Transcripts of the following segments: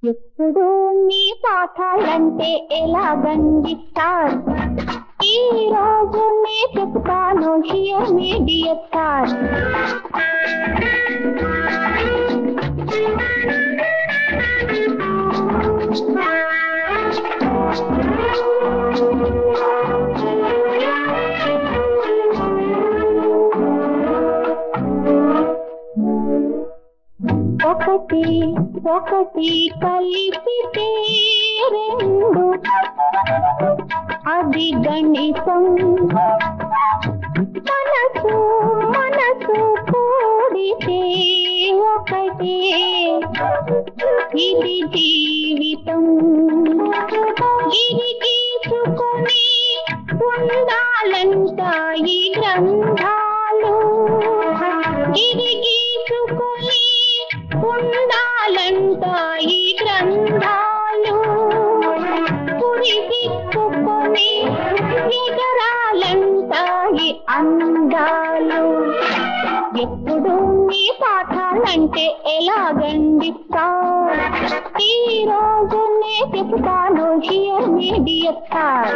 ఎప్పుడు మీ పాఠాలంటే ఎలాగండి సార్ ఈ రోజు నే చెప్తాను హియర్ మీ డియర్ సార్ ఒకటి ఒకటి కలిపితే రెండు అది గణితం మనసు మనసు కూడితే ఒకటే ఇది జీవితం ఇది తీసుకొని ఉండాలంట ఈ గ్రంథాలు ఇది గీసుకొని ఉండాలంట ఈ గ్రంథాలు పురిదిక్కుకొని ఎగరాలంట ఈ అందాలు ఎప్పుడు మీ పాఠాలంటే ఎలాగండి సార్ ఈ రోజు నే చెప్తాను హియర్ మీ డియర్ సార్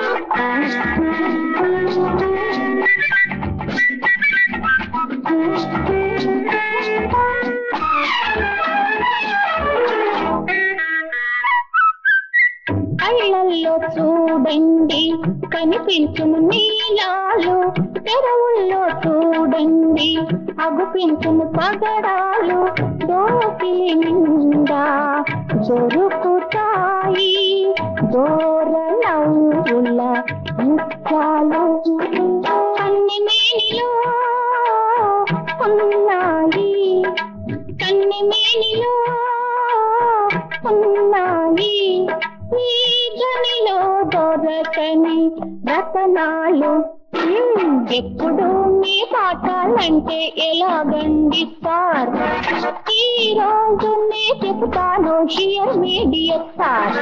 కళ్ళల్లో చూడండి కనిపించును నీలాలు తెరవుల్లో చూడండి అగుపించును పగడాలు దోసి నిండా దొరుకుతాయి దూర నవ్వుల ముత్యాలు కన్ని మేనిలో ఉన్నాయి కన్ని మేనిలో ఉన్నాయి ఈ గనిలో దొరకని రతనాలు మ్మ్, ఎప్పుడు మీ పాఠాలంటే ఎలాగండి సార్ ఈ రోజు నే చెప్తాను hear me dear sir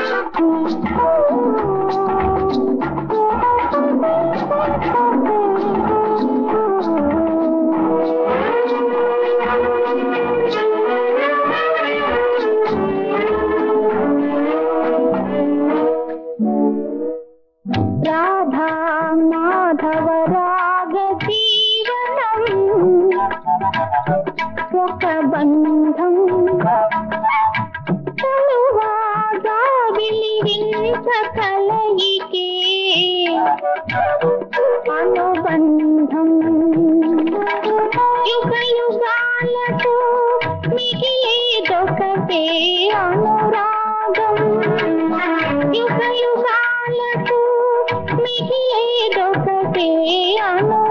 Radha Madhava రాగ జీవనం ఒక బంధం తనువాగా విలిరించ కలయికే అనుబంధం యుగ యుగాలకు మిగిలేదొకటే అనురాగం యుగ యుగాలకు మిగిలేదొకటే అను